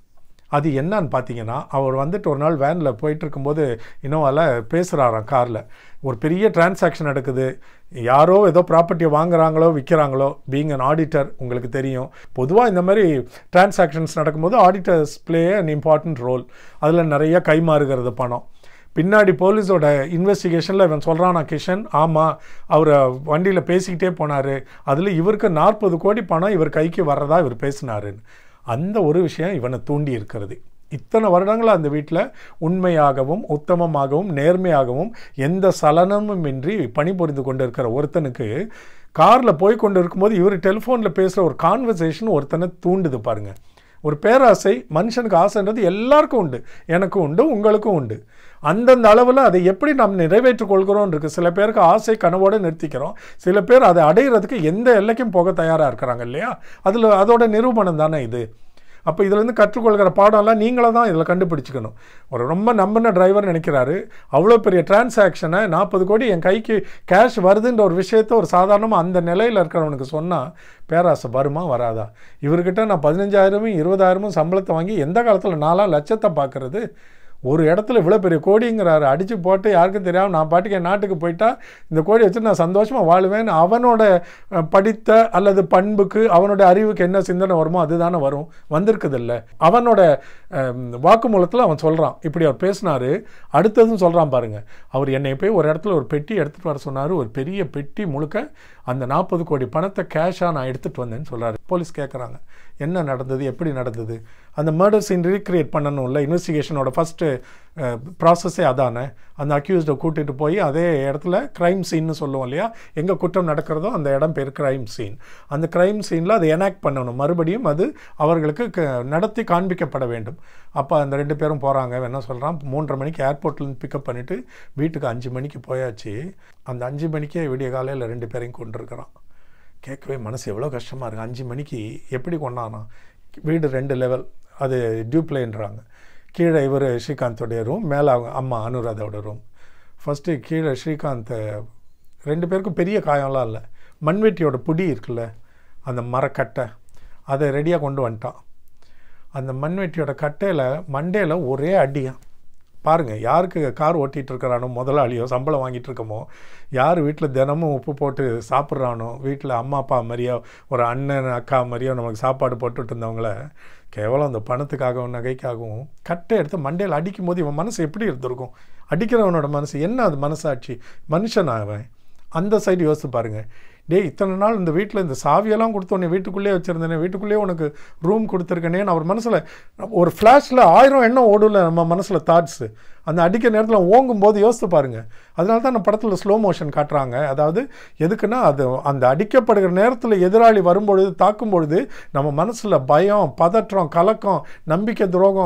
அது என்னன்னு பார்த்தீங்கன்னா அவர் வந்துட்டு ஒரு நாள் வேனில் போயிட்டு இருக்கும்போது இன்னோவால பேசுகிறாராம் காரில் ஒரு பெரிய டிரான்சாக்ஷன் நடக்குது யாரோ ஏதோ ப்ராப்பர்ட்டியை வாங்குறாங்களோ விற்கிறாங்களோ பீங் அன் ஆடிட்டர் உங்களுக்கு தெரியும் பொதுவாக இந்த மாதிரி டிரான்சாக்ஷன்ஸ் நடக்கும்போது auditors play an important role அதில் நிறைய கைமாறுகிறது பணம் பின்னாடி போலீஸோட இன்வெஸ்டிகேஷனில் இவன் சொல்கிறானா கிஷன் ஆமாம் அவர் வண்டியில் பேசிக்கிட்டே போனார் அதில் இவருக்கு நாற்பது கோடி பணம் இவர் கைக்கு வர்றதா இவர் பேசினாருன்னு அந்த ஒரு விஷயம் இவனை தூண்டி இருக்கிறது இத்தனை வருடங்கள் அந்த வீட்டில் உண்மையாகவும் உத்தமமாகவும் நேர்மையாகவும் எந்த சலனமும் இன்றி பணிபுரிந்து கொண்டு இருக்கிற ஒருத்தனுக்கு காரில் போய் கொண்டு இருக்கும்போது இவர் டெலிஃபோனில் பேசுகிற ஒரு கான்வர்சேஷன் ஒருத்தனை தூண்டுது பாருங்க ஒரு பேராசை மனுஷனுக்கு ஆசைன்றது எல்லாருக்கும் உண்டு எனக்கும் உண்டு உங்களுக்கும் உண்டு அந்தந்த அளவில் அதை எப்படி நாம் நிறைவேற்றிக் கொள்கிறோம் இருக்கு சில பேருக்கு ஆசை கனவோடு நிறுத்திக்கிறோம் சில பேர் அதை அடையிறதுக்கு எந்த எல்லைக்கும் போக தயாராக இருக்கிறாங்க இல்லையா அதில் அதோட நிரூபணம் தானே இது அப்போ இதுலேருந்து கற்றுக்கொள்கிற பாடம்லாம் நீங்களே தான் இதில் கண்டுபிடிச்சிக்கணும் ஒரு ரொம்ப நம்பின டிரைவர் நினைக்கிறாரு அவ்வளோ பெரிய டிரான்சாக்ஷனை நாற்பது கோடி என் கைக்கு கேஷ் வருதுன்ற ஒரு விஷயத்த ஒரு சாதாரணமாக அந்த நிலையில் இருக்கிறவனுக்கு சொன்னால் பேராசை வருமா வராதா இவர்கிட்ட நான் பதினஞ்சாயிரமும் இருபதாயிரமும் சம்பளத்தை வாங்கி எந்த காலத்தில் நாலாம் லட்சத்தை பார்க்கறது ஒரு இடத்துல இவ்வளோ பெரிய கோடிங்கிறாரு அடித்து போட்டு யாருக்கும் தெரியாமல் நான் பாட்டுக்கு என் நாட்டுக்கு போயிட்டா இந்த கோடி வச்சு நான் சந்தோஷமாக வாழுவேன் அவனோட அஹ், படித்த அல்லது பண்புக்கு அவனோட அறிவுக்கு என்ன சிந்தனை வருமோ அதுதானே வரும் வந்திருக்குது இல்லை அவனோட வாக்குமூலத்தில் அவன் சொல்கிறான் இப்படி அவர் பேசினாரு அடுத்ததும் சொல்கிறான் பாருங்க அவர் என்னை போய் ஒரு இடத்துல ஒரு பெட்டி எடுத்துகிட்டு வர சொன்னார் ஒரு பெரிய பெட்டி முழுக்க அந்த நாற்பது கோடி பணத்தை கேஷாக நான் எடுத்துகிட்டு வந்தேன்னு சொல்கிறாரு போலீஸ் கேட்குறாங்க என்ன நடந்தது எப்படி நடந்தது அந்த மர்டர் சீன் ரீக்ரியேட் பண்ணணும்ல இன்வெஸ்டிகேஷனோட ஃபஸ்ட்டு ப்ராசஸே அதானே அந்த அக்யூஸ்டை கூட்டிகிட்டு போய் அதே இடத்துல க்ரைம் சீன்னு சொல்லுவோம் இல்லையா எங்கே குற்றம் நடக்கிறதோ அந்த இடம் பேர் க்ரைம் சீன் அந்த க்ரைம் சீனில் அதை எனாக்ட் பண்ணணும் மறுபடியும் அது அவர்களுக்கு க- நடத்தி காண்பிக்கப்பட வேண்டும் அப்போ அந்த ரெண்டு பேரும் போகிறாங்க என்ன சொல்கிறான் மூன்றரை மணிக்கு ஏர்போர்ட்லேருந்து பிக்கப் பண்ணிவிட்டு வீட்டுக்கு அஞ்சு மணிக்கு போயாச்சு அந்த அஞ்சு மணிக்கே விடிய காலையில் ரெண்டு பேரையும் கொண்டிருக்கிறான் கேட்கவே மனசு எவ்வளோ கஷ்டமாக இருக்குது அஞ்சு மணிக்கு எப்படி கொண்டானா வீடு ரெண்டு லெவல் அது டியூப்லேன்றாங்க கீழே இவர் ஸ்ரீகாந்தோடைய ரூம் மேலே அவங்க அம்மா அனுராதாவோட ரூம் ஃபஸ்ட்டு கீழே ஸ்ரீகாந்த் ரெண்டு பேருக்கும் பெரிய காயம்லாம் இல்லை மண்வெட்டியோட புடி இருக்குல்ல அந்த மரக்கட்டை அதை ரெடியாக கொண்டு வந்துட்டான் அந்த மண்வெட்டியோட கட்டையில் மண்டையில் ஒரே அடியான் பாருங்கள் யாருக்கு கார் ஓட்டிகிட்டு இருக்கிறானோ முதலாளியோ சம்பளம் வாங்கிட்டு இருக்கமோ யார் வீட்டில் தினமும் உப்பு போட்டு சாப்பிட்றானோ வீட்டில் அம்மா அப்பா மாதிரியோ ஒரு அண்ணன் அக்கா மாதிரியோ நமக்கு சாப்பாடு போட்டுட்டு இருந்தவங்கள கேவலம் அந்த பணத்துக்காகவும் நகைக்காகவும் கட்டை எடுத்து மண்டையில் அடிக்கும் போது இவன் மனசு எப்படி இருந்திருக்கும் அடிக்கிறவனோட மனசு என்ன அது மனசாட்சி மனுஷன் அவன் அந்த சைடு யோசிச்சு பாருங்க டேய் இத்தனை நாள் இந்த வீட்டில் இந்த சாவியெல்லாம் கொடுத்தோன்னே வீட்டுக்குள்ளேயே வச்சுருந்தேனே வீட்டுக்குள்ளேயே உனக்கு ரூம் கொடுத்துருக்கேனேன்னு அவர் மனசில் ஒரு ஃப்ளாஷில் ஆயிரம் எண்ணம் ஓடும்ல நம்ம மனசில் தாட்ஸு அந்த அடிக்கிற நேரத்தில் ஓங்கும் போது யோசித்து பாருங்க அதனால தான் நம்ம படத்தில் ஸ்லோ மோஷன் காட்டுறாங்க அதாவது எதுக்குன்னா அது அந்த அடிக்கப்படுகிற நேரத்தில் எதிராளி வரும்பொழுது தாக்கும் பொழுது நம்ம மனசில் பயம் பதற்றம் கலக்கம் நம்பிக்கை துரோகம்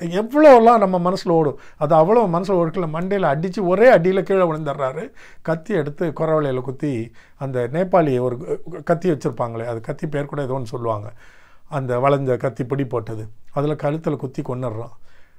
எவ்வளோலாம் நம்ம மனசில் ஓடும் அது அவ்வளோ மனசில் ஓடுக்கல மண்டையில் அடித்து ஒரே அடியில் கீழே விழுந்துடுறாரு கத்தி எடுத்து குறவலையில் குத்தி அந்த நேபாளி ஒரு கத்தி வச்சுருப்பாங்களே அது கத்தி பேர் கூட ஏதோ ஒன்று சொல்லுவாங்க அந்த வளைஞ்ச கத்தி பிடி போட்டது அதில் கழுத்தில் குத்தி கொண்டுடுறான்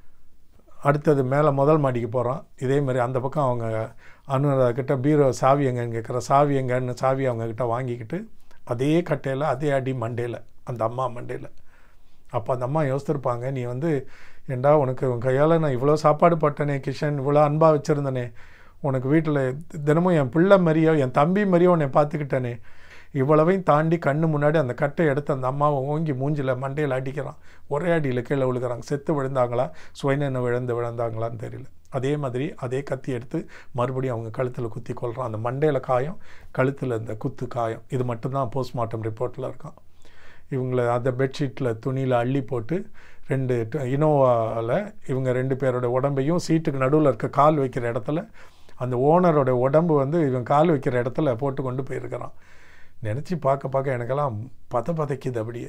அடுத்தது மேலே முதல் மாடிக்கு போகிறோம் இதே மாதிரி அந்த பக்கம் அவங்க அனுராதா கிட்ட பீரோ சாவி எங்கன்னு கேட்குற சாவி எங்கன்னு சாவி அவங்க கிட்ட வாங்கிக்கிட்டு அதே கட்டையில் அதே அடி மண்டையில் அந்த அம்மா மண்டையில் அப்போ அந்த அம்மா யோசிச்சிருப்பாங்க நீ வந்து ஏண்டா உனக்கு உன் கையால் நான் இவ்வளோ சாப்பாடு போட்டனே கிஷன் இவ்வளோ அன்பாக வச்சுருந்தனே உனக்கு வீட்டில் தினமும் என் பிள்ளை மாதிரியோ என் தம்பி மாதிரியோ உன்னை பார்த்துக்கிட்டனே இவ்வளவையும் தாண்டி கண்ணு முன்னாடி அந்த கட்டை எடுத்து அந்த அம்மாவை ஓங்கி மூஞ்சில் மண்டையில் அடிக்கிறான் ஒரே அடியில் கீழே விழுகிறாங்க செத்து விழுந்தாங்களா சுயநெண்ண விழுந்து விழுந்தாங்களான்னு தெரியல அதே மாதிரி அதே கத்தி எடுத்து மறுபடியும் அவங்க கழுத்தில் குத்தி கொள்கிறான் அந்த மண்டையில் காயம் கழுத்தில் இந்த குத்து காயம் இது மட்டும்தான் போஸ்ட்மார்ட்டம் ரிப்போர்ட்டில் இருக்கான் இவங்களை அந்த பெட்ஷீட்டில் துணியில் அள்ளி போட்டு ரெண்டு இனோவாவில் இவங்க ரெண்டு பேரோட உடம்பையும் சீட்டுக்கு நடுவில் இருக்க கால் வைக்கிற இடத்துல அந்த ஓனரோட உடம்பு வந்து இவன் கால் வைக்கிற இடத்துல போட்டு கொண்டு போயிருக்கிறான் நினச்சி பார்க்க பார்க்க எனக்கெல்லாம் பத பதைக்குது அப்படியே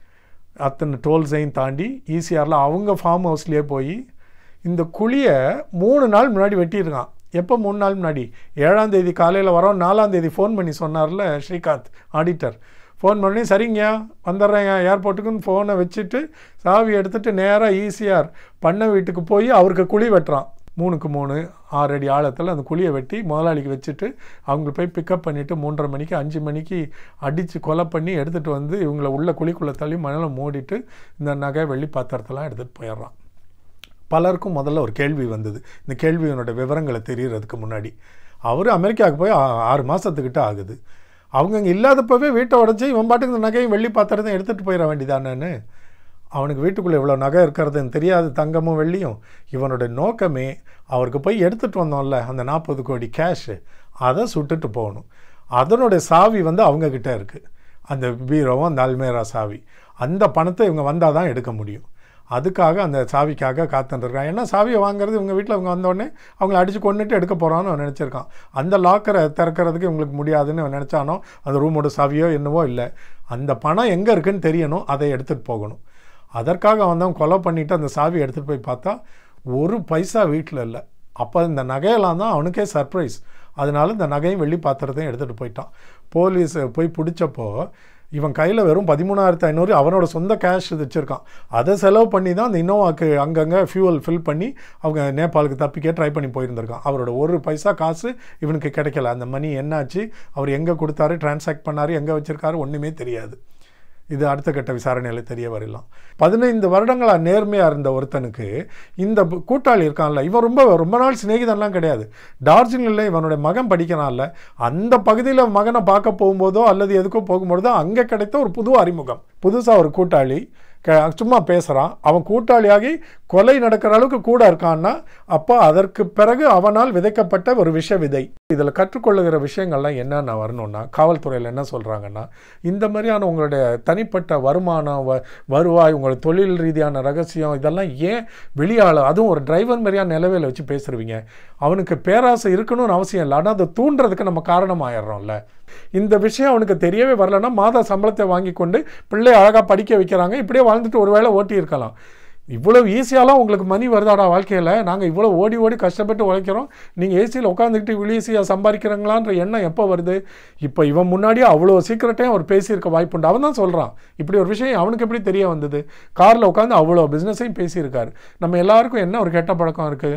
அத்தனை டோல்ஸையும் தாண்டி ஈசிஆரில் அவங்க ஃபார்ம் ஹவுஸ்லேயே போய் இந்த குழியை மூணு நாள் முன்னாடி வெட்டியிருக்கான் எப்போ மூணு நாள் முன்னாடி ஏழாம் தேதி காலையில் வரோம் நாலாம் தேதி ஃபோன் பண்ணி சொன்னார்ல ஸ்ரீகாந்த் ஆடிட்டர் ஃபோன் பண்ணி சரிங்க வந்துடுறேங்க ஏர்போர்ட்டுக்குன்னு ஃபோனை வச்சுட்டு சாவி எடுத்துகிட்டு நேராக ஈசிஆர் பண்ண வீட்டுக்கு போய் அவருக்கு குழி வெட்டுறான் மூணுக்கு மூணு ஆறு அடி ஆழத்தில் அந்த குழியை வெட்டி முதலாளிக்கு வச்சுட்டு அவங்கள போய் பிக்கப் பண்ணிவிட்டு மூன்றரை மணிக்கு அஞ்சு மணிக்கு அடித்து கொலை பண்ணி எடுத்துகிட்டு வந்து இவங்கள உள்ள குழிக்குள்ளே தள்ளி மணலை மூடிட்டு இந்த நகை வெள்ளி பாத்திரத்தெல்லாம் எடுத்துகிட்டு போயிடுறான் பலருக்கும் முதல்ல ஒரு கேள்வி வந்தது இந்த கேள்வியினோட விவரங்களை தெரியறதுக்கு முன்னாடி அவர் அமெரிக்காவுக்கு போய் ஆறு மாதத்துக்கிட்ட ஆகுது அவங்க இங்கே இல்லாதப்பவே வீட்டை உடச்சி இவன் பாட்டுக்கு இந்த நகையும் வெள்ளி பாத்திரத்தையும் எடுத்துகிட்டு போயிட வேண்டியதானேன்னு அவனுக்கு வீட்டுக்குள்ளே இவ்வளோ நகை இருக்கிறதுன்னு தெரியாது தங்கமும் வெள்ளியும் இவனோட நோக்கமே அவருக்கு போய் எடுத்துகிட்டு வந்தோம்ல அந்த நாற்பது கோடி கேஷு அதை சுட்டுட்டு போகணும் அதனுடைய சாவி வந்து அவங்கக்கிட்ட இருக்குது அந்த பீரோவும் அந்த அல்மேரா சாவி அந்த பணத்தை இவங்க வந்தால் தான் எடுக்க முடியும் அதுக்காக அந்த சாவிக்காக காத்துட்டுருக்கான் ஏன்னா சாவியை வாங்குறது இவங்க வீட்டில் இவங்க வந்தோடனே அவங்கள அடித்து கொண்டுட்டு எடுக்க போகிறான்னு அவன் நினச்சிருக்கான் அந்த லாக்கரை திறக்கிறதுக்கு இவங்களுக்கு முடியாதுன்னு அவன் நினச்சானோ அந்த ரூமோட சாவியோ என்னவோ இல்லை அந்த பணம் எங்கே இருக்குன்னு தெரியணும் அதை எடுத்துகிட்டு போகணும் அதற்காக வந்தவன் கொலை பண்ணிவிட்டு அந்த சாவி எடுத்துகிட்டு போய் பார்த்தா ஒரு பைசா வீட்டில் இல்லை அப்போ இந்த நகையெல்லாம் தான் அவனுக்கே சர்ப்ரைஸ் அதனால இந்த நகையும் வெள்ளி பாத்திரத்தையும் எடுத்துகிட்டு போயிட்டான் போலீஸ் போய் பிடிச்சப்போ இவன் கையில் வெறும் பதிமூணாயிரத்து ஐநூறு அவனோட சொந்த கேஷ் வச்சுருக்கான் அதை செலவு பண்ணி தான் அந்த இன்னோவாக்கு அங்கங்கே ஃபியூவல் ஃபில் பண்ணி அவங்க நேபாளுக்கு தப்பிக்க ட்ரை பண்ணி போயிருந்திருக்கான் அவரோட ஒரு பைசா காசு இவனுக்கு கிடைக்கல அந்த மணி என்னாச்சு அவர் எங்கே கொடுத்தாரு டிரான்சாக்ட் பண்ணார் எங்கே வச்சுருக்காரு ஒன்றுமே தெரியாது இது அடுத்த கட்ட விசாரணையில் தெரிய வரலாம் பதினைந்து வருடங்களாக நேர்மையாக இருந்த ஒருத்தனுக்கு இந்த கூட்டாளி இருக்கான்ல இவன் ரொம்ப ரொம்ப நாள் சிநேகிதன்லாம் கிடையாது டார்ஜிலிங்கில் இவனுடைய மகன் படிக்கிறான்ல அந்த பகுதியில் மகனை பார்க்க போகும்போதோ அல்லது எதுக்கோ போகும்போதோ அங்கே கிடைத்த ஒரு புது அறிமுகம் புதுசாக ஒரு கூட்டாளி க சும்மா பேசுகிறான் அவன் கூட்டாளியாகி கொலை நடக்கிற அளவுக்கு கூட இருக்கான்னா அப்போ அதற்கு பிறகு அவனால் விதைக்கப்பட்ட ஒரு விஷ விதை இதில் கற்றுக்கொள்ளுகிற விஷயங்கள்லாம் என்னென்ன வரணும்னா காவல்துறையில் என்ன சொல்கிறாங்கன்னா இந்த மாதிரியான உங்களுடைய தனிப்பட்ட வருமானம் வ வருவாய் உங்களுடைய தொழில் ரீதியான ரகசியம் இதெல்லாம் ஏன் வெளியாள அதுவும் ஒரு டிரைவர் மாதிரியான நிலவையில் வச்சு பேசுருவீங்க அவனுக்கு பேராசை இருக்கணும்னு அவசியம் இல்லை ஆனால் அதை தூண்டுறதுக்கு நம்ம காரணம் ஆயிடுறோம்ல இந்த விஷயம் அவனுக்கு தெரியவே வரலன்னா மாத சம்பளத்தை வாங்கி கொண்டு பிள்ளை அழகாக படிக்க வைக்கிறாங்க இப்படியே வாழ்ந்துட்டு ஒரு வேளை ஓட்டி இருக்கலாம் இவ்வளோ ஈஸியாலாம் உங்களுக்கு மணி வருதாடா வாழ்க்கையில் நாங்கள் இவ்வளோ ஓடி ஓடி கஷ்டப்பட்டு உழைக்கிறோம் நீங்கள் ஏசியில் உட்காந்துக்கிட்டு இவ்வளோ ஈஸியாக சம்பாதிக்கிறாங்களான்ற எண்ணம் எப்போ வருது இப்போ இவன் முன்னாடியே அவ்வளோ சீக்கிரட்டையும் அவர் பேசியிருக்க வாய்ப்புண்டு அவன் தான் சொல்கிறான் இப்படி ஒரு விஷயம் அவனுக்கு எப்படி தெரிய வந்தது காரில் உட்காந்து அவ்வளோ பிஸ்னஸையும் பேசியிருக்காரு நம்ம எல்லாருக்கும் என்ன ஒரு கெட்ட பழக்கம் இருக்குது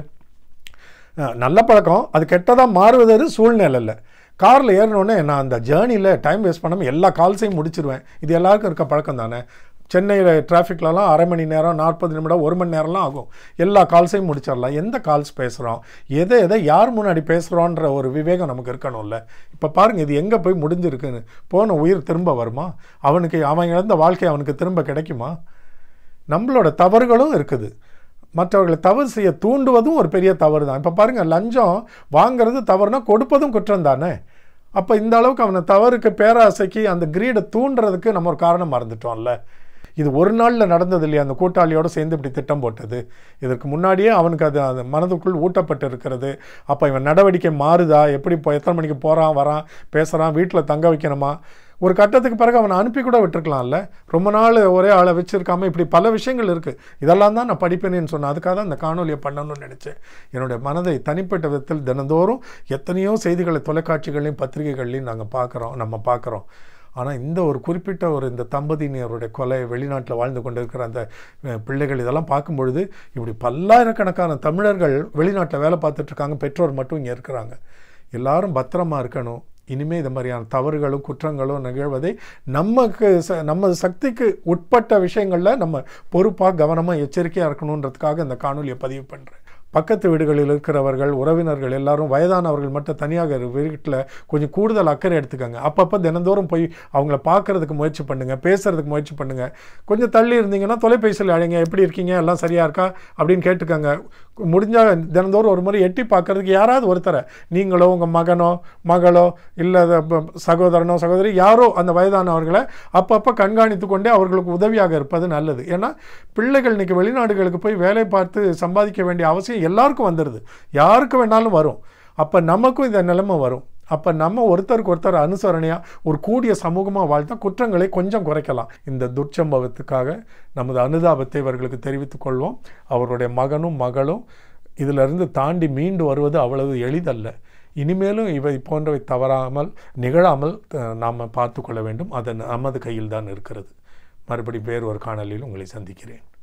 நல்ல பழக்கம் அது கெட்டதாக மாறுவது சூழ்நிலை இல்லை காரில் ஏறினோடனே நான் அந்த ஜேர்னியில் டைம் வேஸ்ட் பண்ணாமல் எல்லா கால்ஸையும் முடிச்சிருவேன் இது எல்லாருக்கும் இருக்க பழக்கம் தானே சென்னையில் டிராஃபிக்லலாம் அரை மணி நேரம் நாற்பது நிமிடம் ஒரு மணி நேரம்லாம் ஆகும் எல்லா கால்ஸையும் முடிச்சிடலாம் எந்த கால்ஸ் பேசுகிறோம் எதை எதை யார் முன்னாடி பேசுகிறோன்ற ஒரு விவேகம் நமக்கு இருக்கணும்ல இப்போ பாருங்கள் இது எங்கே போய் முடிஞ்சிருக்குன்னு போன உயிர் திரும்ப வருமா அவனுக்கு அவன் இழந்த வாழ்க்கை அவனுக்கு திரும்ப கிடைக்குமா நம்மளோட தவறுகளும் இருக்குது மற்றவர்களை தவறு செய்ய தூண்டுவதும் ஒரு பெரிய தவறு தான் இப்போ பாருங்கள் லஞ்சம் வாங்கிறது தவறுனா கொடுப்பதும் குற்றம் தானே அப்போ இந்த அளவுக்கு அவனை தவறுக்கு பேராசைக்கு அந்த கிரீடை தூண்டுறதுக்கு நம்ம ஒரு காரணம் மறந்துட்டோம்ல இது ஒரு நாளில் நடந்தது இல்லையா அந்த கூட்டாளியோடு சேர்ந்து இப்படி திட்டம் போட்டது இதற்கு முன்னாடியே அவனுக்கு அது அது மனதுக்குள் ஊட்டப்பட்டு இருக்கிறது அப்போ இவன் நடவடிக்கை மாறுதா எப்படி இப்போ எத்தனை மணிக்கு போகிறான் வரான் பேசுகிறான் வீட்டில் தங்க வைக்கணுமா ஒரு கட்டத்துக்கு பிறகு அவனை அனுப்பி கூட விட்டுருக்கலாம்ல ரொம்ப நாள் ஒரே ஆளை வச்சிருக்காம இப்படி பல விஷயங்கள் இருக்குது இதெல்லாம் தான் நான் படிப்பேனேன்னு சொன்னேன் அதுக்காக தான் இந்த காணொலியை பண்ணணும்னு நினச்சேன் என்னுடைய மனதை தனிப்பட்ட விதத்தில் தினந்தோறும் எத்தனையோ செய்திகளை தொலைக்காட்சிகள்லையும் பத்திரிகைகள்லையும் நாங்கள் பார்க்குறோம் நம்ம பார்க்குறோம் ஆனால் இந்த ஒரு குறிப்பிட்ட ஒரு இந்த தம்பதியினருடைய கொலை வெளிநாட்டில் வாழ்ந்து கொண்டிருக்கிற அந்த அஹ், பிள்ளைகள் இதெல்லாம் பார்க்கும் பொழுது இப்படி பல்லாயிரக்கணக்கான தமிழர்கள் வெளிநாட்டில் வேலை பார்த்துட்டு இருக்காங்க பெற்றோர் மட்டும் இங்கே இருக்கிறாங்க எல்லாரும் பத்திரமா இருக்கணும் இனிமேல் இந்த மாதிரியான தவறுகளும் குற்றங்களும் நிகழ்வதை நமக்கு ச நம்ம சக்திக்கு உட்பட்ட விஷயங்களில் நம்ம பொறுப்பாக கவனமாக எச்சரிக்கையாக இருக்கணுன்றதுக்காக இந்த காணொலியை பதிவு பண்ணுறேன் பக்கத்து வீடுகளில் இருக்கிறவர்கள் உறவினர்கள் எல்லாரும் வயதானவர்கள் மட்டும் தனியாக வீட்டில் கொஞ்சம் கூடுதல் அக்கறை எடுத்துக்கோங்க அப்பப்போ தினந்தோறும் போய் அவங்கள பார்க்கறதுக்கு முயற்சி பண்ணுங்கள் பேசுறதுக்கு முயற்சி பண்ணுங்கள் கொஞ்சம் தள்ளி இருந்தீங்கன்னா தொலைபேசியில் அழைங்க எப்படி இருக்கீங்க எல்லாம் சரியாக இருக்கா அப்படின்னு கேட்டுக்கோங்க முடிஞ்சால் தினந்தோறும் ஒரு முறை எட்டி பார்க்கறதுக்கு யாராவது ஒருத்தரை நீங்களோ உங்கள் மகனோ மகளோ இல்லை சகோதரனோ சகோதரி யாரோ அந்த வயதானவர்களை அப்பப்போ கண்காணித்து கொண்டே அவர்களுக்கு உதவியாக இருப்பது நல்லது ஏன்னா பிள்ளைகள் இன்னைக்கு வெளிநாடுகளுக்கு போய் வேலை பார்த்து சம்பாதிக்க வேண்டிய அவசியம் எல்லாருக்கும் வந்துடுது யாருக்கு வேணாலும் வரும் அப்போ நமக்கும் இந்த நிலைமை வரும் அப்போ நம்ம ஒருத்தருக்கு ஒருத்தர் அனுசரணையாக ஒரு கூடிய சமூகமாக வாழ்த்தா குற்றங்களை கொஞ்சம் குறைக்கலாம் இந்த துர்ச்சம்பவத்துக்காக நமது அனுதாபத்தை இவர்களுக்கு தெரிவித்துக் கொள்வோம் அவருடைய மகனும் மகளும் இதிலிருந்து தாண்டி மீண்டு வருவது அவ்வளவு எளிதல்ல இனிமேலும் இவை போன்றவை தவறாமல் நிகழாமல் நாம் பார்த்து கொள்ள வேண்டும் அது நமது கையில் தான் இருக்கிறது மறுபடி வேறு ஒரு காணொலியில் உங்களை சந்திக்கிறேன்